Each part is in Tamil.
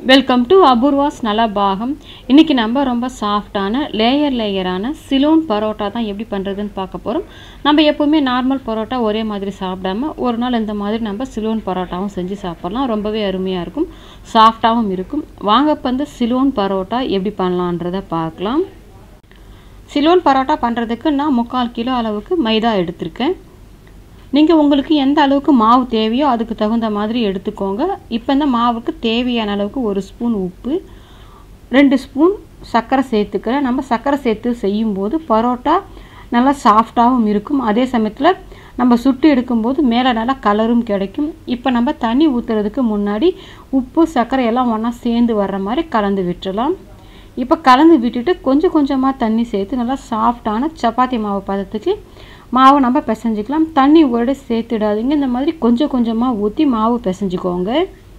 வெல்கம் டு அபூர்வாஸ் நலபாகம் இன்றைக்கி நம்ம ரொம்ப சாஃப்டான லேயர் லேயரான சிலோன் பரோட்டா தான் எப்படி பண்ணுறதுன்னு பார்க்க போகிறோம் நம்ம எப்போவுமே நார்மல் பரோட்டா ஒரே மாதிரி சாப்பிடாம ஒரு நாள் இந்த மாதிரி நம்ம சிலோன் பரோட்டாவும் செஞ்சு சாப்பிட்லாம் ரொம்பவே அருமையாக இருக்கும் சாஃப்டாகவும் இருக்கும் வாங்க இப்போ வந்து சிலோன் பரோட்டா எப்படி பண்ணலான்றதை பார்க்கலாம் சிலோன் பரோட்டா பண்ணுறதுக்கு நான் முக்கால் கிலோ அளவுக்கு மைதா எடுத்திருக்கேன் நீங்கள் உங்களுக்கு எந்த அளவுக்கு மாவு தேவையோ அதுக்கு தகுந்த மாதிரி எடுத்துக்கோங்க இப்போ இந்த மாவுக்கு தேவையான அளவுக்கு ஒரு ஸ்பூன் உப்பு ரெண்டு ஸ்பூன் சர்க்கரை சேர்த்துக்கிறேன் நம்ம சர்க்கரை சேர்த்து செய்யும்போது பரோட்டா நல்லா சாஃப்டாகவும் இருக்கும் அதே சமயத்தில் நம்ம சுட்டு எடுக்கும்போது மேலே நல்லா கலரும் கிடைக்கும் இப்போ நம்ம தண்ணி ஊற்றுறதுக்கு முன்னாடி உப்பு சர்க்கரை எல்லாம் ஒன்றா சேர்ந்து வர்ற மாதிரி கலந்து விட்டுறலாம் இப்போ கலந்து விட்டுட்டு கொஞ்சம் கொஞ்சமாக தண்ணி சேர்த்து நல்லா சாஃப்டான சப்பாத்தி மாவு பதத்துக்கு மாவை நம்ம பிசைஞ்சிக்கலாம் தண்ணி கூட சேர்த்துடாதீங்க இந்த மாதிரி கொஞ்சம் கொஞ்சமாக ஊற்றி மாவு பிசைஞ்சிக்கோங்க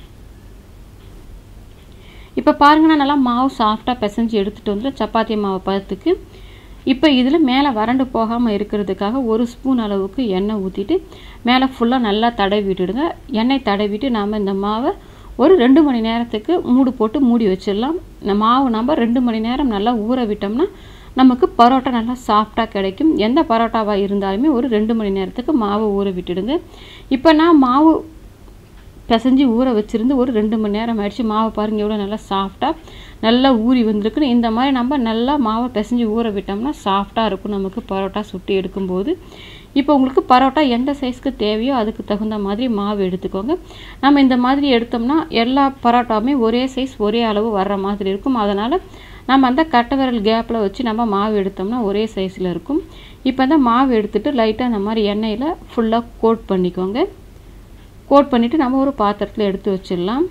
இப்போ பாருங்கன்னா நல்லா மாவு சாஃப்டாக பிசைஞ்சு எடுத்துகிட்டு வந்து சப்பாத்தி மாவு பதத்துக்கு இப்போ இதில் மேலே வறண்டு போகாமல் இருக்கிறதுக்காக ஒரு ஸ்பூன் அளவுக்கு எண்ணெய் ஊற்றிட்டு மேலே ஃபுல்லாக நல்லா தடவி விட்டுடுங்க எண்ணெய் தடவிட்டு நாம் இந்த மாவை ஒரு ரெண்டு மணி நேரத்துக்கு மூடு போட்டு மூடி வச்சிடலாம் இந்த மாவு நம்ம ரெண்டு மணி நேரம் நல்லா ஊற விட்டோம்னா நமக்கு பரோட்டா நல்லா சாஃப்டாக கிடைக்கும் எந்த பரோட்டாவாக இருந்தாலுமே ஒரு ரெண்டு மணி நேரத்துக்கு மாவை ஊற விட்டுடுங்க இப்போ நான் மாவு பிசைஞ்சு ஊற வச்சுருந்து ஒரு ரெண்டு மணி நேரம் ஆயிடுச்சு மாவை பாருங்கள் எவ்வளோ நல்லா சாஃப்டாக நல்லா ஊறி வந்திருக்குன்னு இந்த மாதிரி நம்ம நல்லா மாவை பிசைஞ்சு ஊற விட்டோம்னா சாஃப்டாக இருக்கும் நமக்கு பரோட்டா சுட்டி எடுக்கும்போது இப்போ உங்களுக்கு பரோட்டா எந்த சைஸ்க்கு தேவையோ அதுக்கு தகுந்த மாதிரி மாவு எடுத்துக்கோங்க நம்ம இந்த மாதிரி எடுத்தோம்னா எல்லா பரோட்டாவுமே ஒரே சைஸ் ஒரே அளவு வர்ற மாதிரி இருக்கும் அதனால் நம்ம அந்த கட்டை விரல் கேப்பில் வச்சு நம்ம மாவு எடுத்தோம்னா ஒரே சைஸில் இருக்கும் இப்போ அந்த மாவு எடுத்துகிட்டு லைட்டாக இந்த மாதிரி எண்ணெயில் ஃபுல்லாக கோட் பண்ணிக்கோங்க கோட் பண்ணிவிட்டு நம்ம ஒரு பாத்திரத்தில் எடுத்து வச்சிடலாம்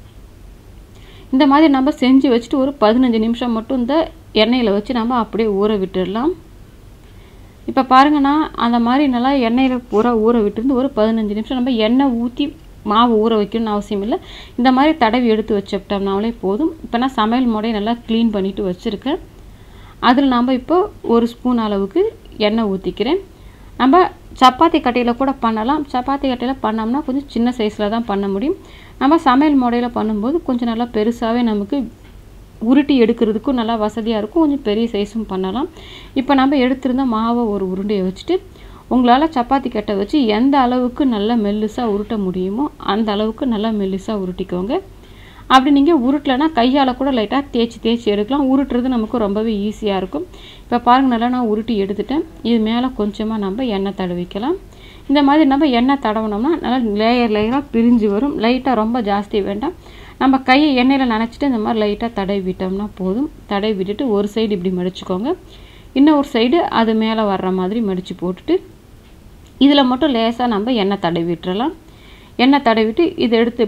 இந்த மாதிரி நம்ம செஞ்சு வச்சுட்டு ஒரு பதினஞ்சு நிமிஷம் மட்டும் இந்த எண்ணெயில் வச்சு நம்ம அப்படியே ஊற விட்டுடலாம் இப்போ பாருங்கன்னா அந்த மாதிரி நல்லா எண்ணெயில் பூரா ஊற விட்டுருந்து ஒரு பதினஞ்சு நிமிஷம் நம்ம எண்ணெய் ஊற்றி மாவு ஊற வைக்கணும்னு அவசியம் இல்லை இந்த மாதிரி தடவி எடுத்து வச்சுட்டோம்னாலே போதும் இப்போ நான் சமையல் முறையை நல்லா க்ளீன் பண்ணிவிட்டு வச்சுருக்கேன் அதில் நம்ம இப்போ ஒரு ஸ்பூன் அளவுக்கு எண்ணெய் ஊற்றிக்கிறேன் நம்ம சப்பாத்தி கட்டையில் கூட பண்ணலாம் சப்பாத்தி கட்டையில் பண்ணோம்னா கொஞ்சம் சின்ன சைஸில் தான் பண்ண முடியும் நம்ம சமையல் முறையில் பண்ணும்போது கொஞ்சம் நல்லா பெருசாகவே நமக்கு உருட்டி எடுக்கிறதுக்கும் நல்லா வசதியாக இருக்கும் கொஞ்சம் பெரிய சைஸும் பண்ணலாம் இப்போ நம்ம எடுத்திருந்த மாவை ஒரு உருண்டையை வச்சுட்டு உங்களால் சப்பாத்தி கட்டை வச்சு எந்த அளவுக்கு நல்லா மெல்லுசாக உருட்ட முடியுமோ அந்த அளவுக்கு நல்லா மெல்லுசாக உருட்டிக்கோங்க அப்படி நீங்கள் உருட்டலைன்னா கையால் கூட லைட்டாக தேய்ச்சி தேய்ச்சி எடுக்கலாம் உருட்டுறது நமக்கு ரொம்பவே ஈஸியாக இருக்கும் இப்போ பாருங்கள் நல்லா நான் உருட்டி எடுத்துட்டேன் இது மேலே கொஞ்சமாக நம்ம எண்ணெய் தடவிக்கலாம் இந்த மாதிரி நம்ம எண்ணெய் தடவினோம்னா நல்லா லேயர் லேயராக பிரிஞ்சு வரும் லைட்டாக ரொம்ப ஜாஸ்தி வேண்டாம் நம்ம கையை எண்ணெயில் நினச்சிட்டு இந்த மாதிரி லைட்டாக தடவி விட்டோம்னா போதும் தடவி விட்டுட்டு ஒரு சைடு இப்படி மடிச்சுக்கோங்க இன்னும் ஒரு சைடு அது மேலே வர்ற மாதிரி மடித்து போட்டுட்டு இதில் மட்டும் லேசாக நம்ம எண்ணெய் தடவி விட்டுறலாம் எண்ணெய் தடவிட்டு இதை எடுத்து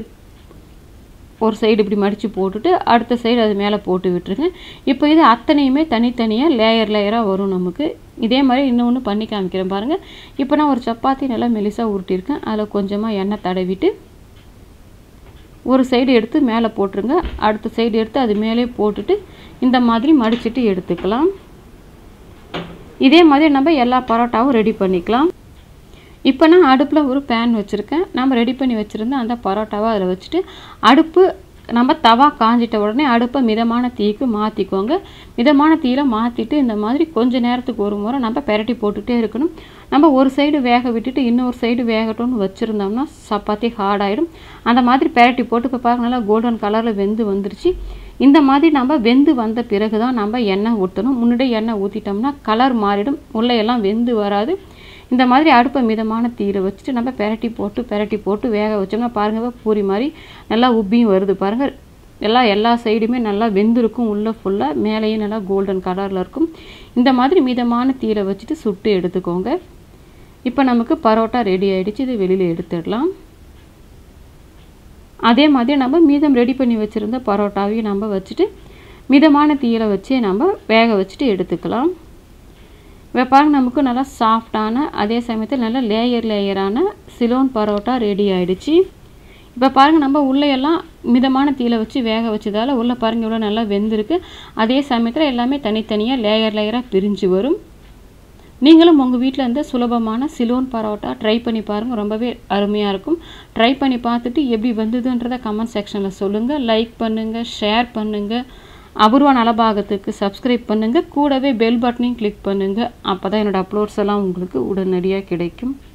ஒரு சைடு இப்படி மடித்து போட்டுட்டு அடுத்த சைடு அது மேலே போட்டு விட்டுருங்க இப்போ இது அத்தனையுமே தனித்தனியாக லேயர் லேயராக வரும் நமக்கு இதே மாதிரி இன்னொன்று பண்ணி காமிக்கிறேன் பாருங்கள் இப்போ நான் ஒரு சப்பாத்தி நல்லா மெலிசாக உருட்டியிருக்கேன் அதில் கொஞ்சமாக எண்ணெய் தடவிட்டு ஒரு சைடு எடுத்து மேலே போட்டுருங்க அடுத்த சைடு எடுத்து அது மேலே போட்டுட்டு இந்த மாதிரி மடிச்சுட்டு எடுத்துக்கலாம் இதே மாதிரி நம்ம எல்லா பரோட்டாவும் ரெடி பண்ணிக்கலாம் இப்போ நான் அடுப்பில் ஒரு பேன் வச்சுருக்கேன் நம்ம ரெடி பண்ணி வச்சுருந்த அந்த பரோட்டாவை அதில் வச்சுட்டு அடுப்பு நம்ம தவா காஞ்சிட்ட உடனே அடுப்பை மிதமான தீக்கு மாற்றிக்கோங்க மிதமான தீயில் மாற்றிட்டு இந்த மாதிரி கொஞ்சம் நேரத்துக்கு ஒரு முறை நம்ம பெரட்டி போட்டுகிட்டே இருக்கணும் நம்ம ஒரு சைடு வேக விட்டுட்டு இன்னொரு சைடு வேகட்டும்னு வச்சுருந்தோம்னா சப்பாத்தி ஹார்டாயிடும் அந்த மாதிரி பெரட்டி போட்டு இப்போ பாருங்க நல்லா கோல்டன் கலரில் வெந்து வந்துருச்சு இந்த மாதிரி நம்ம வெந்து வந்த பிறகு தான் நம்ம எண்ணெய் ஊற்றணும் முன்னாடியே எண்ணெய் ஊற்றிட்டோம்னா கலர் மாறிடும் உள்ளே எல்லாம் வெந்து வராது இந்த மாதிரி அடுப்பை மிதமான தீர வச்சுட்டு நம்ம பெரட்டி போட்டு பெரட்டி போட்டு வேக வச்சோம்னா பாருங்கள் பூரி மாதிரி நல்லா உப்பியும் வருது பாருங்கள் எல்லா எல்லா சைடுமே நல்லா வெந்திருக்கும் உள்ளே ஃபுல்லாக மேலேயும் நல்லா கோல்டன் கலரில் இருக்கும் இந்த மாதிரி மிதமான தீர வச்சுட்டு சுட்டு எடுத்துக்கோங்க இப்போ நமக்கு பரோட்டா ரெடி ஆகிடுச்சு இது வெளியில் எடுத்துடலாம் அதே மாதிரி நம்ம மீதம் ரெடி பண்ணி வச்சுருந்த பரோட்டாவையும் நம்ம வச்சுட்டு மிதமான தீயில வச்சு நம்ம வேக வச்சுட்டு எடுத்துக்கலாம் இப்போ பாருங்க நமக்கு நல்லா சாஃப்டான அதே சமயத்தில் நல்லா லேயர் லேயரான சிலோன் பரோட்டா ரெடி ஆகிடுச்சு இப்போ பாருங்கள் நம்ம உள்ளே எல்லாம் மிதமான தீயில வச்சு வேக வச்சதால் உள்ளே பாருங்கள் இவ்வளோ நல்லா வெந்திருக்கு அதே சமயத்தில் எல்லாமே தனித்தனியாக லேயர் லேயராக பிரிஞ்சு வரும் நீங்களும் உங்கள் வீட்டில் இருந்த சுலபமான சிலோன் பரோட்டா ட்ரை பண்ணி பாருங்கள் ரொம்பவே அருமையாக இருக்கும் ட்ரை பண்ணி பார்த்துட்டு எப்படி வந்ததுன்றதை கமெண்ட் செக்ஷனில் சொல்லுங்கள் லைக் பண்ணுங்கள் ஷேர் பண்ணுங்கள் அபூர்வா நலபாகத்துக்கு சப்ஸ்கிரைப் பண்ணுங்கள் கூடவே பெல் பட்டனையும் கிளிக் பண்ணுங்கள் அப்போ தான் என்னோடய அப்லோட்ஸ் எல்லாம் உங்களுக்கு உடனடியாக கிடைக்கும்